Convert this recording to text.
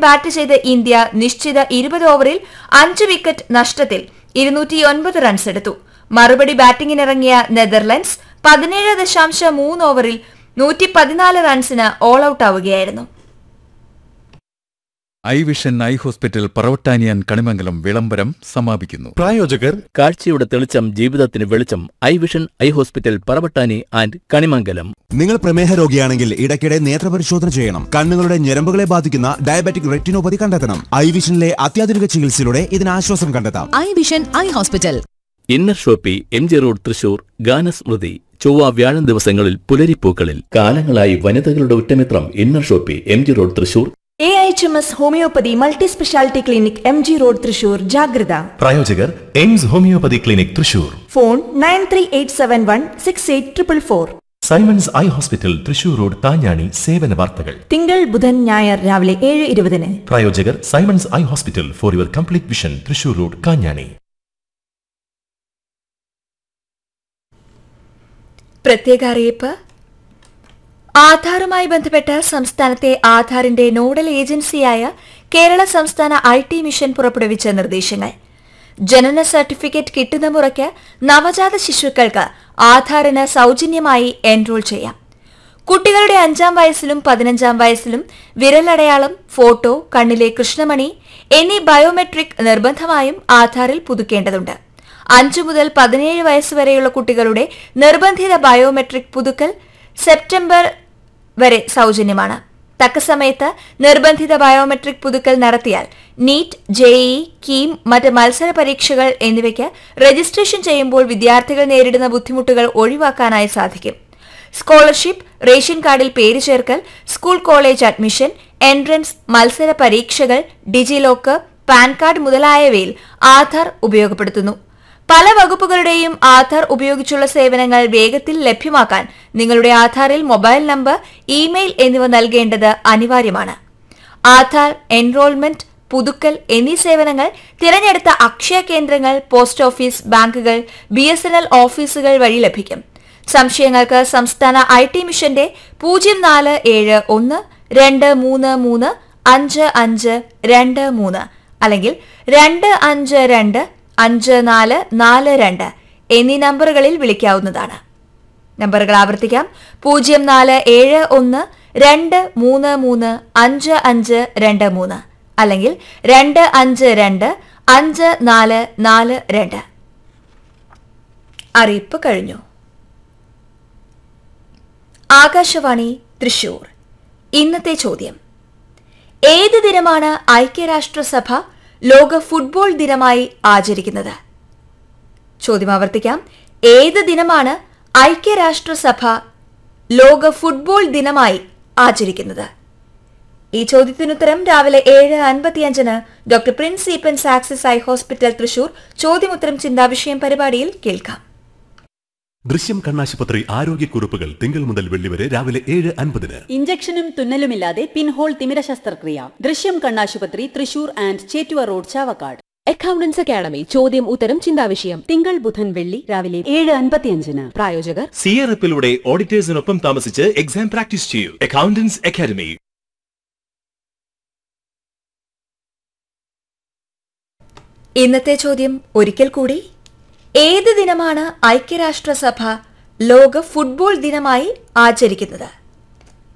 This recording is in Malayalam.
ബാറ്റ് ചെയ്ത ഇന്ത്യ നിശ്ചിത ഇരുപത് ഓവറിൽ അഞ്ച് വിക്കറ്റ് നഷ്ടത്തിൽ ഇരുന്നൂറ്റിയൊൻപത് റൺസ് എടുത്തു മറുപടി ബാറ്റിംഗിനിറങ്ങിയ നെതർലൻഡ്സ് പതിനേഴ് ദശാംശം മൂന്ന് ഓവറിൽ നൂറ്റി പതിനാല് റൺസിന് ഓൾ ഔട്ട് ആവുകയായിരുന്നു ഐ വിഷൻ ഐ ഹോസ്പിറ്റൽ പറവട്ടാനിയാൻ കണിമംഗലം വിളംബരം സമാപിക്കുന്നു പ്രായോജകർ കാഴ്ചയുടെ തെളിച്ചം ജീവിതത്തിന് വെളിച്ചം eye vision eye hospital Paravattani and Kanimangalam നിങ്ങൾ പ്രമേഹ രോഗിയാണെങ്കിൽ ഇടയ്ക്കിടെ നേത്രപരിശോധന ചെയ്യണം കണ്ണുകളുടെ ഞരമ്പുകളെ ബാധിക്കുന്ന ഡയബറ്റിക് റെറ്റിനോപ്പതി കണ്ടെത്തണം ഐ വിഷനിലെ അത്യാധുനിക ചികിത്സയിലൂടെ ഇതിന് ആശ്വാസം കണ്ടെത്താം eye vision eye hospital Inner Shoppe M G road Thrissur Ganasmrithi ചൊവ്വ വ്യാഴം ദിവസങ്ങളിൽ പുലരിപ്പൂക്കളിൽ കാലങ്ങളായി വനിതകളുടെ ഉറ്റമിത്രം Inner Shoppe M G road Thrissur A H M S homeopathy multi speciality clinic M G road Thrissur ജാഗ്രത പ്രായോജകർ Aims homeopathy clinic Thrissur phone nine three eight seven one six eight triple four Simons eye hospital Thrissur road താഞ്ഞാണി സേവന വാർത്തകൾ തിങ്കൾ ബുധൻ ഞായർ രാവിലെ ഏഴ് ഇരുപതിന് പ്രായോജകർ Simons eye hospital for your complete vision Thrissur road Kanjani പ്രത്യേക അറിയിപ്പ് ആധാറുമായി ബന്ധപ്പെട്ട് സംസ്ഥാനത്തെ ആധാറിന്റെ നോഡൽ ഏജൻസിയായ കേരള സംസ്ഥാന ഐ ടി മിഷൻ പുറപ്പെടുവിച്ച നിർദ്ദേശങ്ങൾ ജനന സർട്ടിഫിക്കറ്റ് കിട്ടുന്ന മുറയ്ക്ക് നവജാത ശിശുക്കൾക്ക് ആധാറിന് സൗജന്യമായി എൻറോൾ ചെയ്യാം കുട്ടികളുടെ അഞ്ചാം വയസ്സിലും പതിനഞ്ചാം വയസ്സിലും വിരലടയാളം ഫോട്ടോ കണ്ണിലെ കൃഷ്ണമണി എന്നീ ബയോമെട്രിക് നിർബന്ധമായും ആധാറിൽ പുതുക്കേണ്ടതുണ്ട് അഞ്ചു മുതൽ പതിനേഴ് വയസ്സ് വരെയുള്ള കുട്ടികളുടെ നിർബന്ധിത ബയോമെട്രിക് പുതുക്കൽ സെപ്റ്റംബർ വരെ സൗജന്യമാണ് തക്ക സമയത്ത് നിർബന്ധിത ബയോമെട്രിക് പുതുക്കൽ നടത്തിയാൽ നീറ്റ് ജെഇ കീം മറ്റ് മത്സര പരീക്ഷകൾ എന്നിവയ്ക്ക് രജിസ്ട്രേഷൻ ചെയ്യുമ്പോൾ വിദ്യാർത്ഥികൾ നേരിടുന്ന ബുദ്ധിമുട്ടുകൾ ഒഴിവാക്കാനായി സാധിക്കും സ്കോളർഷിപ്പ് റേഷൻ കാർഡിൽ പേര് ചേർക്കൽ സ്കൂൾ കോളേജ് അഡ്മിഷൻ എൻട്രൻസ് മത്സര പരീക്ഷകൾ ഡിജി ലോക്കർ പാൻ കാർഡ് മുതലായവയിൽ ആധാർ ഉപയോഗപ്പെടുത്തുന്നു പല വകുപ്പുകളുടെയും ആധാർ ഉപയോഗിച്ചുള്ള സേവനങ്ങൾ വേഗത്തിൽ ലഭ്യമാക്കാൻ നിങ്ങളുടെ ആധാറിൽ മൊബൈൽ നമ്പർ ഇമെയിൽ എന്നിവ നൽകേണ്ടത് അനിവാര്യമാണ് ആധാർ എൻറോൾമെന്റ് പുതുക്കൽ എന്നീ സേവനങ്ങൾ തിരഞ്ഞെടുത്ത അക്ഷയ കേന്ദ്രങ്ങൾ പോസ്റ്റ് ഓഫീസ് ബാങ്കുകൾ ബി എസ് എൻ എൽ ഓഫീസുകൾ വഴി ലഭിക്കും സംശയങ്ങൾക്ക് സംസ്ഥാന ഐ ടി മിഷന്റെ പൂജ്യം നാല് ഏഴ് ഒന്ന് രണ്ട് മൂന്ന് മൂന്ന് അഞ്ച് അഞ്ച് രണ്ട് മൂന്ന് അല്ലെങ്കിൽ രണ്ട് അഞ്ച് രണ്ട് അഞ്ച് നാല് നാല് രണ്ട് എന്നീ നമ്പറുകളിൽ വിളിക്കാവുന്നതാണ് നമ്പറുകൾ ആവർത്തിക്കാം പൂജ്യം നാല് ഏഴ് ഒന്ന് രണ്ട് മൂന്ന് മൂന്ന് അഞ്ച് അഞ്ച് രണ്ട് മൂന്ന് അല്ലെങ്കിൽ രണ്ട് അഞ്ച് രണ്ട് അഞ്ച് നാല് നാല് രണ്ട് അറിയിപ്പ് കഴിഞ്ഞു ആകാശവാണി തൃശൂർ ഇന്നത്തെ ചോദ്യം ഏത് ദിനമാണ് ഐക്യരാഷ്ട്രസഭ ലോക ഫുട്ബോൾ ദിനമായി ആചരിക്കുന്നത് ചോദ്യം ആവർത്തിക്കാം ഏത് ദിനമാണ് ഐക്യരാഷ്ട്രസഭ ലോക ഫുട്ബോൾ ദിനമായി ആചരിക്കുന്നത് ഈ ചോദ്യത്തിനുത്തരം രാവിലെ ഏഴ് അൻപത്തിയഞ്ചിന് doctor Prince Eapen's Axis eye hospital Thrissur ചോദ്യമുത്തരം ചിന്താവിഷയം പരിപാടിയിൽ കേൾക്കാം ദൃശ്യം കണ്ണാശുപത്രി ആരോഗ്യക്കുറിപ്പുകൾ തിങ്കൾ മുതൽ വെള്ളി വരെ രാവിലെ ഏഴ് അൻപതിന് ഇഞ്ചക്ഷനും തുന്നലുമില്ലാതെ പിൻഹോൾ തിമിര ശസ്ത്രക്രിയ ദൃശ്യം കണ്ണാശുപത്രി Thrissur and Chettuva road Chavakkad accountants academy ചോദ്യം ഉത്തരം ചിന്താവിഷയം തിങ്കൾ ബുധൻ വെള്ളി രാവിലെ ഏഴ് അൻപത്തിയഞ്ചിന് പ്രായോജകർ സി ആർ എഫിലൂടെ ഓഡിറ്റേഴ്സിനൊപ്പം താമസിച്ച് എക്സാം പ്രാക്ടീസ് ചെയ്യൂ അക്കൗണ്ടൻസ് അക്കാദമി ഇന്നത്തെ ചോദ്യം ഒരിക്കൽ കൂടി ഏത് ദിനമാണ് ഐക്യരാഷ്ട്രസഭ ലോക ഫുട്ബോൾ ദിനമായി ആചരിക്കുന്നത്